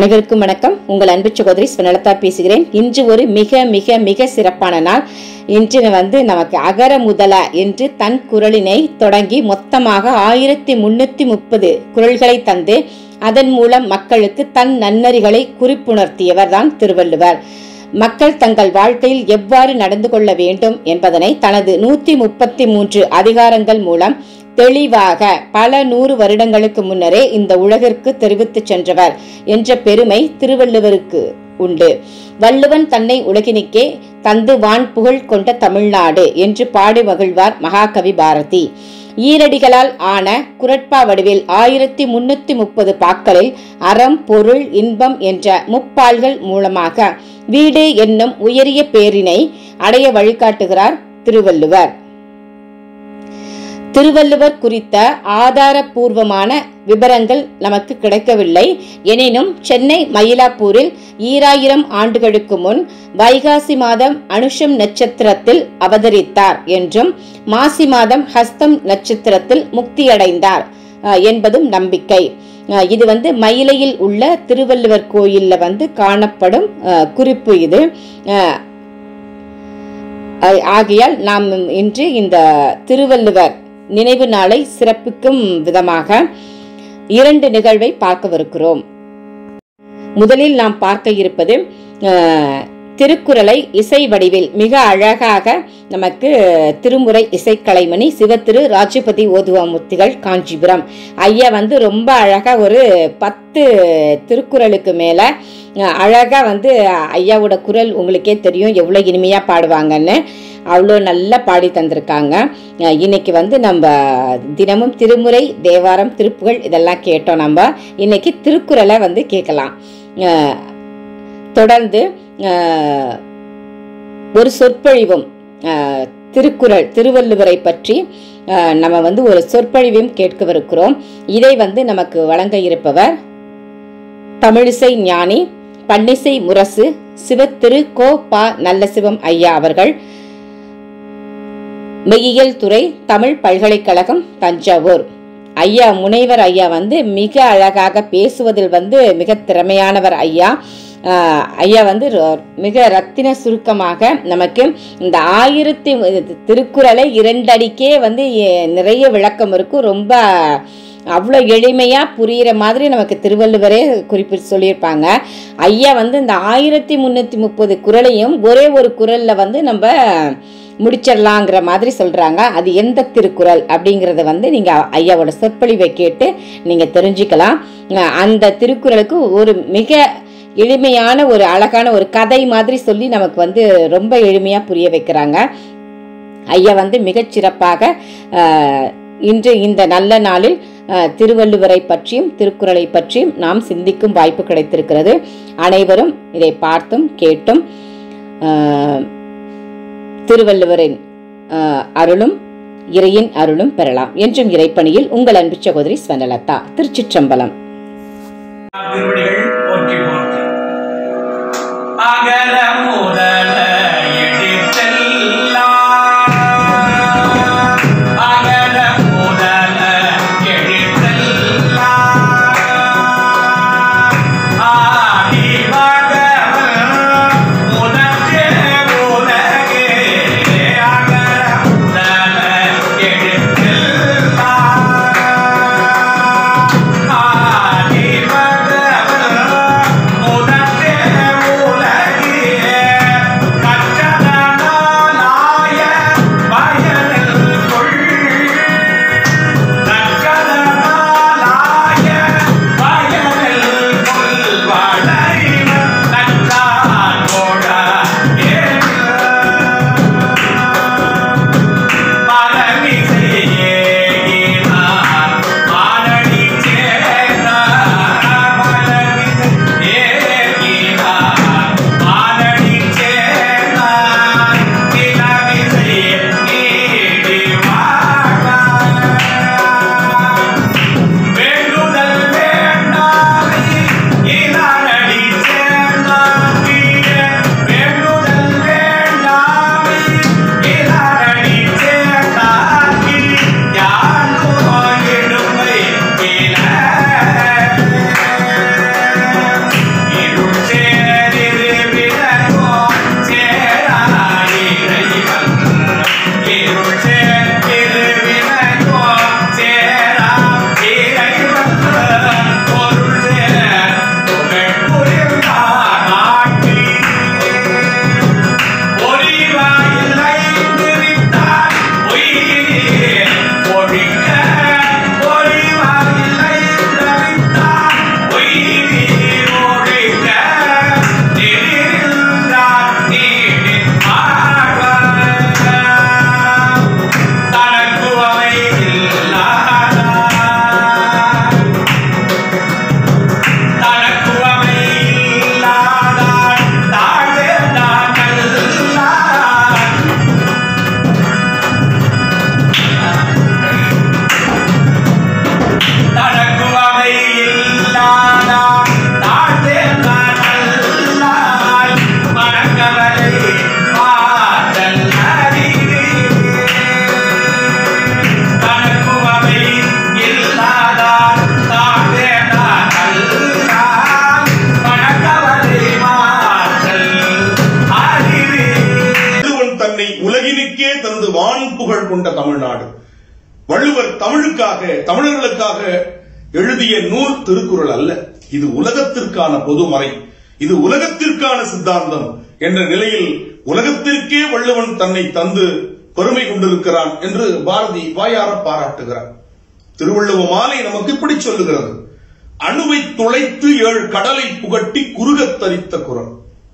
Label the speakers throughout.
Speaker 1: அனைவருக்கும் வணக்கம் உங்கள் அன்பு சகோதரி ஸ்வனலதா பேசுகிறேன் இன்று ஒரு மிக மிக மிக சிறப்பான நாள் இன்று வந்து நமக்கு அகர முதல என்று தன் குரலினை தொடங்கி மொத்தமாக ஆயிரத்தி முன்னூத்தி முப்பது குரல்களை தந்து அதன் மூலம் மக்களுக்கு தன் நன்னறிகளை குறிப்புணர்த்தியவர் தான் திருவள்ளுவர் மக்கள் தங்கள் வாழ்க்கையில் எவ்வாறு நடந்து கொள்ள வேண்டும் என்பதனை தனது நூத்தி முப்பத்தி மூன்று அதிகாரங்கள் மூலம் தெளிவாக பல நூறு வருடங்களுக்கு முன்னரே இந்த உலகிற்கு தெரிவித்துச் சென்றவர் என்ற பெருமை திருவள்ளுவருக்கு உண்டு வள்ளுவன் தன்னை உலகினுக்கே தந்து வான் புகழ் கொண்ட தமிழ்நாடு என்று பாடி மகிழ்வார் மகாகவி பாரதி ஈரடிகளால் ஆன குரட்பா வடிவில் ஆயிரத்தி முன்னூத்தி முப்பது பாக்களில் அறம் பொருள் இன்பம் என்ற முப்பால்கள் மூலமாக வீடு என்னும் உயரிய பேரினை அடைய வழிகாட்டுகிறார் திருவள்ளுவர் திருவள்ளுவர் குறித்த ஆதாரபூர்வமான விவரங்கள் நமக்கு கிடைக்கவில்லை எனினும் சென்னை மயிலாப்பூரில் ஈராயிரம் ஆண்டுகளுக்கு முன் வைகாசி மாதம் அனுஷம் நட்சத்திரத்தில் அவதரித்தார் என்றும் மாசி மாதம் ஹஸ்தம் நட்சத்திரத்தில் முக்தியடைந்தார் அஹ், என்பதும் நம்பிக்கை அஹ், இது வந்து மயிலையில் உள்ள திருவள்ளுவர் கோயில்ல வந்து காணப்படும் அஹ், குறிப்பு இது அஹ், ஆ- ஆகையால் நாம் இன்று இந்த திருவள்ளுவர் நினைவு நாளை சிறப்பிக்கும் விதமாக இரண்டு நிகழ்வை பார்க்கவிருக்கிறோம் முதலில் நாம் பார்க்க இருப்பது அஹ், திருக்குறளை இசை வடிவில் மிக அழகாக நமக்கு திருமுறை இசைக்கலைமணி சிவத்திரு ராஜபதி ஓதுவாமூர்த்திகள் காஞ்சிபுரம் ஐயா வந்து ரொம்ப அழகா ஒரு பத்து திருக்குறளுக்கு மேல அஹ், அழகா வந்து ஐயாவோட குரல் உங்களுக்கே தெரியும் எவ்வளோ இனிமையா பாடுவாங்கன்னு அவ்வளோ நல்லா பாடி தந்திருக்காங்க அஹ், இன்னைக்கு வந்து நம்ம தினமும் திருமுறை தேவாரம் திருப்புகழ் இதெல்லாம் கேட்டோம் நம்ம இன்னைக்கு திருக்குறளை வந்து கேட்கலாம் அஹ், தொடர்ந்து அஹ், ஒரு சொற்பொழிவும் அஹ், திருக்குறள் திருவள்ளுவரை பற்றி அஹ், நம்ம வந்து ஒரு சொற்பொழிவையும் கேட்கவிருக்கிறோம் இதை வந்து நமக்கு வழங்க இருப்பவர் தமிழிசை ஞானி பன்னிசை முரசு சிவத்திரு கோ பா நல்லசிவம் ஐயா அவர்கள் மெய்யியல் துறை தமிழ் பல்கலைக்கழகம் தஞ்சாவூர் ஐயா முனைவர் ஐயா வந்து மிக அழகாக பேசுவதில் வந்து மிக திறமையானவர் ஐயா ஆஹ் ஐயா வந்து ரொ- மிக ரத்தின சுருக்கமாக நமக்கு இந்த ஆயிரத்தி திருக்குறளை இரண்டடிக்கே வந்து எ- நிறைய விளக்கம் இருக்கும் ரொம்ப அவ்வளோ எளிமையாக புரிகிற மாதிரி நமக்கு திருவள்ளுவரே குறிப்பிட்டு சொல்லியிருப்பாங்க ஐயா வந்து இந்த ஆயிரத்தி முந்நூற்றி முப்பது குறளையும் ஒரே ஒரு குறளில் வந்து நம்ம முடிச்சிடலாங்கிற மாதிரி சொல்கிறாங்க அது எந்த திருக்குறள் அப்படிங்கிறத வந்து நீங்கள் ஐயாவோட சொற்பொழிவை கேட்டு நீங்கள் தெரிஞ்சுக்கலாம் அஹ் அந்த திருக்குறளுக்கு ஒரு மிக எளிமையான ஒரு அழகான ஒரு கதை மாதிரி சொல்லி நமக்கு வந்து ரொம்ப எளிமையாக புரிய வைக்கிறாங்க ஐயா வந்து மிகச் சிறப்பாக அஹ், இன்று இந்த நல்ல நாளில் அஹ், திருவள்ளுவரை பற்றியும் திருக்குறளை பற்றியும் நாம் சிந்திக்கும் வாய்ப்பு கிடைத்திருக்கிறது அனைவரும் இதை பார்த்தும் கேட்டும் அஹ், திருவள்ளுவரின் அஹ், அருளும் இறையின் அருளும் பெறலாம் என்றும் இறைப்பணியில் உங்கள் அன்பு சகோதரி ஸ்வனலதா திருச்சிற்றம்பலம்
Speaker 2: திருவடிகள் போற்றி போற்றி அகல முதல எழுத்தெல்லாம் அகல முதல எழுத்தெல்லாம் ஆதி பகவன் முதற்றே உலகே அகல முதல எழுத்தெல்லாம் ஆதி பகவன் முதற்றே உலகே
Speaker 3: உலகிற்கே தந்து வான் புகழ் கொண்ட தமிழ்நாடு வள்ளுவர் தமிழுக்காக தமிழர்களுக்காக எழுதிய நூல் திருக்குறள் அல்ல இது உலகத்திற்கான பொதுமறை இது உலகத்திற்கான சித்தாந்தம் என்ற நிலையில் உலகத்திற்கே வள்ளுவன் தன்னை தந்து பெருமை கொண்டிருக்கிறான் என்று பாரதி வாயார பாராட்டுகிறார் திருவள்ளுவ மாலை நமக்கு இப்படி சொல்லுகிறது அணுவை துளைத்து ஏழு கடலை புகட்டி குறுகத் தரித்த குரல்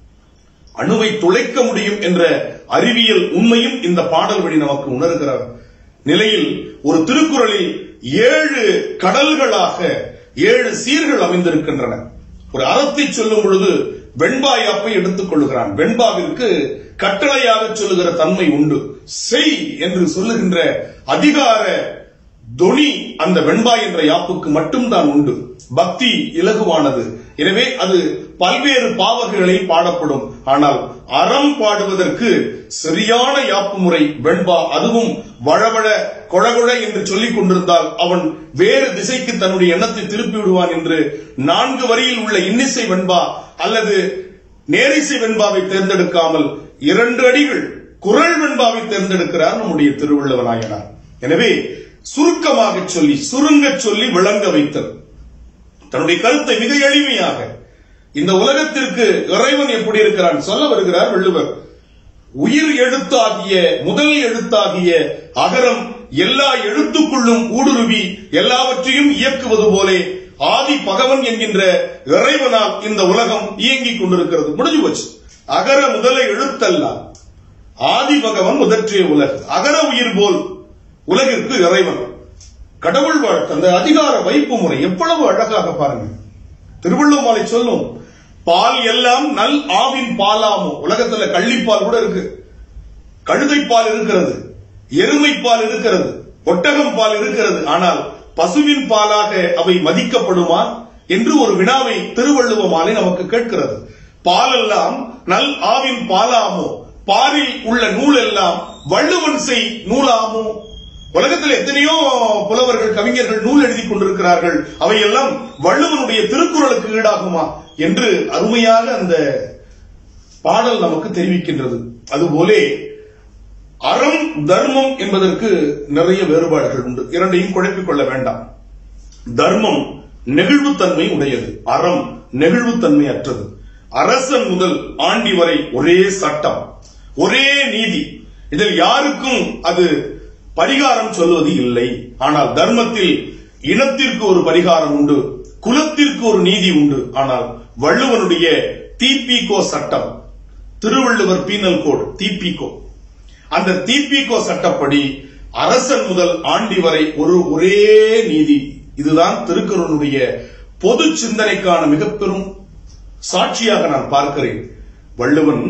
Speaker 3: அணுவை துளைக்க முடியும் என்ற அறிவியல் உண்மையும் இந்த பாடல் வழி நமக்கு உணர்கிறார் நிலையில் ஒரு திருக்குறளில் ஏழு கடல்களாக ஏழு சீர்கள் அமைந்திருக்கின்றன ஒரு அறத்தை சொல்லும் பொழுது வெண்பாயாப்பை எடுத்துக் கொள்ளுகிறான் வெண்பாவிற்கு கட்டளையாக சொல்லுகிற தன்மை உண்டு செய் என்று சொல்லுகின்ற அதிகார தொனி அந்த வெண்பா என்ற யாப்புக்கு மட்டும்தான் உண்டு பக்தி இலகுவானது எனவே அது பல்வேறு பாவகைகளில் பாடப்படும் ஆனால் அறம் பாடுவதற்கு சரியான யாப்பு முறை வெண்பா அதுவும் வழவழ கொழகொழ என்று சொல்லிக் கொண்டிருந்தால் அவன் வேறு திசைக்கு தன்னுடைய எண்ணத்தை திருப்பி விடுவான் என்று நான்கு வரியில் உள்ள இன்னிசை வெண்பா அல்லது நேரிசை வெண்பாவை தேர்ந்தெடுக்காமல் இரண்டு அடிகள் குரல் வெண்பாவை தேர்ந்தெடுக்கிறார் நம்முடைய திருவள்ளுவ நாயனார் எனவே சுருக்கமாக சொல்லி சுருங்க சொல்லி விளங்க வைத்தல் தன்னுடைய கருத்தை மிக எளிமையாக இந்த உலகத்திற்கு இறைவன் எப்படி இருக்கிறான் சொல்ல வருகிறார் வள்ளுவர் உயிர் எழுத்தாகிய முதல் எழுத்தாகிய அகரம் எல்லா எழுத்துக்குள்ளும் ஊடுருவி எல்லாவற்றையும் இயக்குவது போலே ஆதி பகவன் என்கின்ற இறைவனால் இந்த உலகம் இயங்கிக் கொண்டிருக்கிறது முடிஞ்சு போச்சு அகர முதல எழுத்தல்ல ஆதி பகவன் முதற்றிய உலகு அகர உயிர் போல் உலகிற்கு இறைவன் கடவுள் வாழ்த்து அந்த அதிகார வைப்பு முறை எவ்வளவு அழகாக பாருங்க திருவள்ளுவமாலை சொல்லும் பால் எல்லாம் நல் ஆவின் பாலாமோ உலகத்துல கள்ளிப்பால் கூட இருக்கு கழுதை பால் இருக்கிறது எருமை பால் இருக்கிறது ஒட்டகம் பால் இருக்கிறது ஆனால் பசுவின் பாலாக அவை மதிக்கப்படுமா என்று ஒரு வினாவை திருவள்ளுவ மாலை நமக்கு கேட்கிறது பாலெல்லாம் நல் ஆவின் பாலாமோ பாரில் உள்ள நூல் எல்லாம் வள்ளுவன் செய் நூலாமோ உலகத்தில் எத்தனையோ புலவர்கள் கவிஞர்கள் நூல் எழுதி கொண்டிருக்கிறார்கள் அவையெல்லாம் வள்ளுவனுடைய திருக்குறளுக்கு ஈடாகுமா என்று அருமையாக அந்த பாடல் நமக்கு தெரிவிக்கின்றது அதுபோலே அறம் தர்மம் என்பதற்கு நிறைய வேறுபாடுகள் உண்டு இரண்டையும் குழப்பிக் கொள்ள வேண்டாம் தர்மம் நெகிழ்வுத்தன்மை உடையது அறம் நெகிழ்வுத்தன்மை அற்றது அரசன் முதல் ஆண்டி வரை ஒரே சட்டம் ஒரே நீதி இதில் யாருக்கும் அது பரிகாரம் சொல்வது இல்லை ஆனால் தர்மத்தில் இனத்திற்கு ஒரு பரிகாரம் உண்டு குலத்திற்கு ஒரு நீதி உண்டு ஆனால் வள்ளுவனுடைய தீபிகோ சட்டம் திருவள்ளுவர் பீனல் கோடு தீபிகோ அந்த தீபிகோ சட்டப்படி அரசன் முதல் ஆண்டி வரை ஒரு ஒரே நீதி இதுதான் திருக்குறளுடைய பொது சிந்தனைக்கான மிக பெரும் சாட்சியாக நான் பார்க்கிறேன் வள்ளுவன்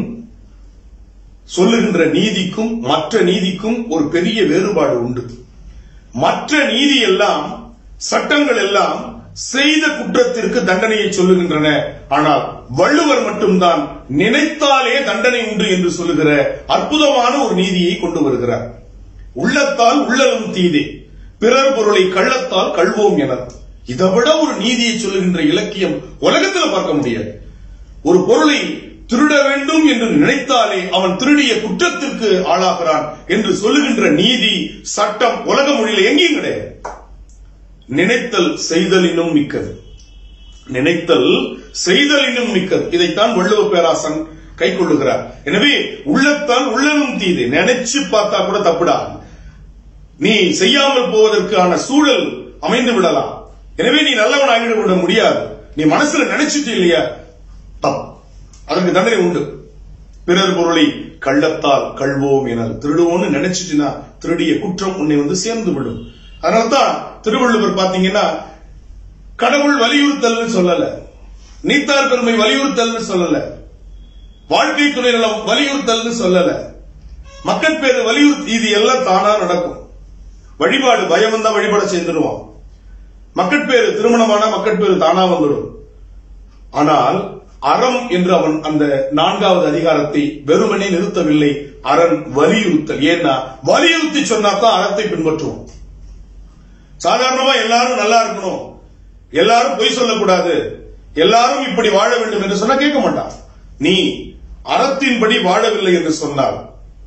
Speaker 3: சொல்லுகின்ற நீதிக்கும் மற்ற நீதிக்கும் ஒரு பெரிய வேறுபாடு உண்டு மற்ற நீதி எல்லாம் சட்டங்கள் எல்லாம் செய்த குற்றத்திற்கு தண்டனையை சொல்லுகின்றன ஆனால் வள்ளுவர் மட்டும்தான் நினைத்தாலே தண்டனை உண்டு என்று சொல்லுகிற அற்புதமான ஒரு நீதியை கொண்டு வருகிறார் உள்ளத்தால் உள்ளலும் தீதே பிறர் பொருளை கள்ளத்தால் கள்வோம் என இதை விட ஒரு நீதியை சொல்லுகின்ற இலக்கியம் உலகத்துல பார்க்க முடியாது ஒரு பொருளை திருட வேண்டும் என்று நினைத்தாலே அவன் திருடிய குற்றத்திற்கு ஆளாகிறான் என்று சொல்லுகின்ற நீதி சட்டம் உலக மொழியில எங்கேயும் கிடையாது நினைத்தல் செய்தலினும் மிக்கது நினைத்தல் செய்தலினும் மிக்கது இதைத்தான் வள்ளுவ பேராசன் கை கொள்ளுகிறார் எனவே உள்ளத்தால் உள்ளனும் தீது நினைச்சு பார்த்தா கூட தப்புடா நீ செய்யாமல் போவதற்கான சூழல் அமைந்து விடலாம் எனவே நீ நல்லவன் ஆகிட விட முடியாது நீ மனசுல நினைச்சிட்டு இல்லையா தப்பு அதற்கு தண்டனை உண்டு பிறர் பொருளை கள்ளத்தால் கள்வோம் என திருடுவோம்னு நினைச்சிட்டுனா திருடிய குற்றம் உன்னை வந்து சேர்ந்து விடும் அதனால்தான் திருவள்ளுவர் பாத்தீங்கன்னா கடவுள் வலியுறுத்தல்னு சொல்லல நீத்தார் பெருமை வலியுறுத்தல்னு சொல்லல வாழ்க்கை துணை நலம் வலியுறுத்தல்னு சொல்லல மக்கட்பேறு வலியுறுத்தி இது எல்லாம் தானா நடக்கும் வழிபாடு பயம் வந்தா வழிபாட சேர்ந்துடுவான் மக்கட்பேறு திருமணமான மக்கட்பேறு தானா வந்துடும் ஆனால் அறம் என்று அவன் அந்த நான்காவது அதிகாரத்தை வெறுமனே நிறுத்தவில்லை அரண் வலியுறுத்தல் ஏன்னா வலியுறுத்தி சொன்னாதான் அறத்தை பின்பற்றுவோம் சாதாரணமா எல்லாரும் நல்லா இருக்கணும் எல்லாரும் பொய் சொல்லக்கூடாது எல்லாரும் இப்படி வாழ வேண்டும் என்று சொன்னா கேட்க மாட்டான் நீ அறத்தின்படி வாழவில்லை என்று சொன்னால்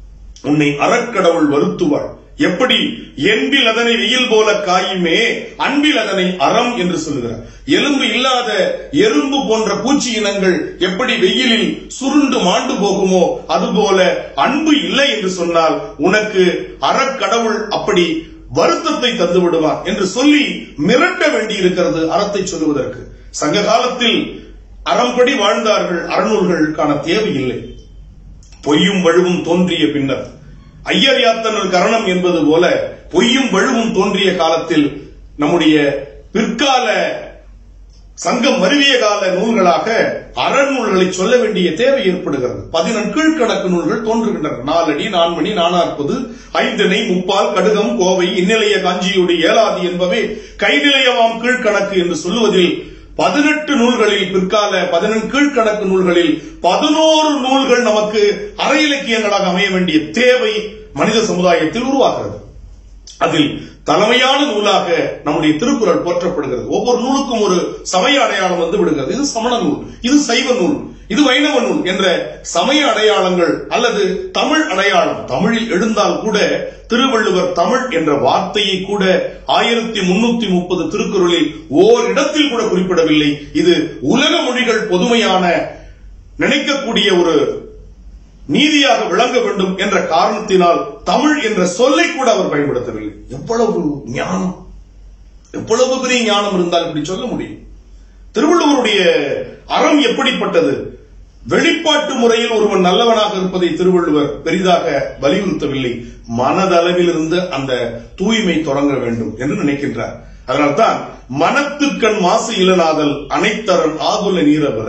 Speaker 3: உன்னை அறக்கடவுள் வருத்துவாள் எப்படி என்பில் அதனை வெயில் போல காயுமே அன்பில் அதனை அறம் என்று சொல்லுகிறார் எலும்பு இல்லாத எறும்பு போன்ற பூச்சி இனங்கள் எப்படி வெயிலில் சுருண்டு மாண்டு போகுமோ அதுபோல அன்பு இல்லை என்று சொன்னால் உனக்கு அறக்கடவுள் அப்படி வருத்தத்தை தந்து விடுவான் என்று சொல்லி மிரட்ட வேண்டி இருக்கிறது அறத்தை சொல்லுவதற்கு சங்க காலத்தில் அறம்படி வாழ்ந்தார்கள் அறநூல்களுக்கான தேவையில்லை பொய்யும் வழுவும் தோன்றிய பின்னர் ஐயர் யாத்தனர் கரணம் என்பது போல பொய்யும் வழுவும் தோன்றிய காலத்தில் நம்முடைய பிற்கால சங்கம் மருவிய கால நூல்களாக அறநூல்களை சொல்ல வேண்டிய தேவை ஏற்படுகிறது பதினெண் கீழ்கணக்கு நூல்கள் தோன்றுகின்றன நாலடி நான்மணி நானாற்பது ஐந்தனை முப்பால் கடுகம் கோவை இந்நிலைய காஞ்சியுடைய ஏலாதி என்பவை கைநிலையவாம் கீழ்கணக்கு என்று சொல்லுவதில் பதினெட்டு நூல்களில் பிற்கால பதினெண் கீழ்கணக்கு நூல்களில் பதினோரு நூல்கள் நமக்கு அற இலக்கியங்களாக அமைய வேண்டிய தேவை மனித சமுதாயத்தில் உருவாகிறது அதில் தலைமையான நூலாக நம்முடைய திருக்குறள் போற்றப்படுகிறது ஒவ்வொரு நூலுக்கும் ஒரு சமய அடையாளம் வந்து விடுகிறது இது சமண நூல் இது சைவ நூல் இது வைணவ நூல் என்ற சமய அடையாளங்கள் அல்லது தமிழ் அடையாளம் தமிழில் எழுந்தால் கூட திருவள்ளுவர் தமிழ் என்ற வார்த்தையை கூட ஆயிரத்தி முன்னூத்தி முப்பது திருக்குறளில் ஓர் இடத்தில் கூட குறிப்பிடவில்லை இது உலக மொழிகள் பொதுமையான நினைக்கக்கூடிய ஒரு நீதியாக விளங்க வேண்டும் என்ற காரணத்தினால் தமிழ் என்ற சொல்லை கூட அவர் பயன்படுத்தவில்லை எவ்வளவு ஞானம் எவ்வளவு பெரிய ஞானம் இருந்தால் இப்படி சொல்ல முடியும் திருவள்ளுவருடைய அறம் எப்படிப்பட்டது வெளிப்பாட்டு முறையில் ஒருவன் நல்லவனாக இருப்பதை திருவள்ளுவர் பெரிதாக வலியுறுத்தவில்லை மனதளவில் இருந்து அந்த தூய்மை தொடங்க வேண்டும் என்று நினைக்கின்றார் அதனால்தான் மனத்துக்கண் மாசு இளநாதல் அனைத்தரன் ஆகுல நீரவர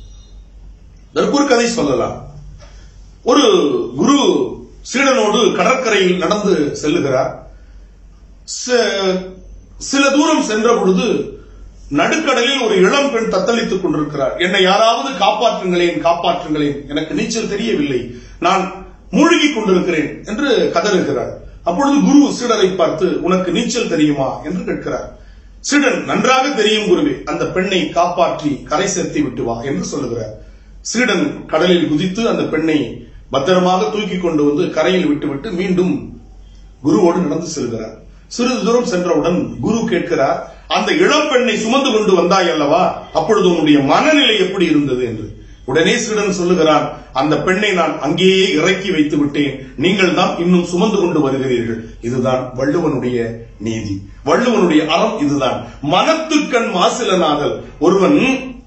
Speaker 3: இதற்கு ஒரு கதை சொல்லலாம் ஒரு குரு சீடனோடு கடற்கரையில் நடந்து செல்லுகிறார் ச- சில தூரம் சென்ற பொழுது நடுக்கடலில் ஒரு இளம் பெண் தத்தளித்துக் கொண்டிருக்கிறார் என்னை யாராவது காப்பாற்றுங்களேன் காப்பாற்றுங்களேன் எனக்கு நீச்சல் தெரியவில்லை நான் மூழ்கிக் கொண்டிருக்கிறேன் என்று கதறுகிறார் அப்பொழுது குரு சீடரை பார்த்து உனக்கு நீச்சல் தெரியுமா என்று கேட்கிறார் சீடன் நன்றாக தெரியும் குருவே அந்த பெண்ணை காப்பாற்றி கரை சேர்த்து விட்டு வா என்று சொல்லுகிறார் சீடன் கடலில் குதித்து அந்த பெண்ணை பத்திரமாக தூக்கி கொண்டு வந்து கரையில் விட்டுவிட்டு மீண்டும் குருவோடு நடந்து செல்கிறார் சிறிது தூரம் சென்றவுடன் குரு கேட்கிறார் அந்த இளம் பெண்ணை சுமந்து கொண்டு வந்தாய் அல்லவா அப்பொழுது உன்னுடைய மனநிலை எப்படி இருந்தது என்று உடனே சீடன் சொல்லுகிறான் அந்த பெண்ணை நான் அங்கேயே இறக்கி வைத்து விட்டேன் நீங்கள் தான் இன்னும் சுமந்து கொண்டு வருகிறீர்கள் இதுதான் வள்ளுவனுடைய நீதி வள்ளுவனுடைய அறம் இதுதான் மனத்துக்கண் மாசிலனாதல் ஒருவன்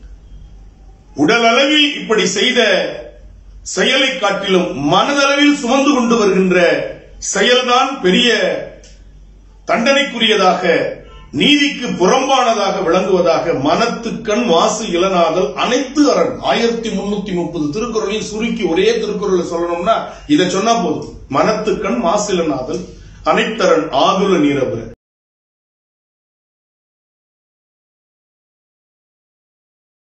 Speaker 3: உடலளவில் இப்படி செய்த செயலை காட்டிலும் மனதளவில் சுமந்து கொண்டு வருகின்ற செயல்தான் பெரிய தண்டனைக்குரியதாக நீதிக்கு புறம்பானதாக விளங்குவதாக மனத்துக்கண் வாசு இளநாதல் அனைத்து அரண் ஆயிரத்தி முன்னூத்தி முப்பது திருக்குறளையும் சுருக்கி ஒரே திருக்குறளை சொல்லணும்னா இதை சொன்னா போதும் மனத்துக்கண் மாசு இளநாதல் அனைத்தரன் ஆகுல நீரபுர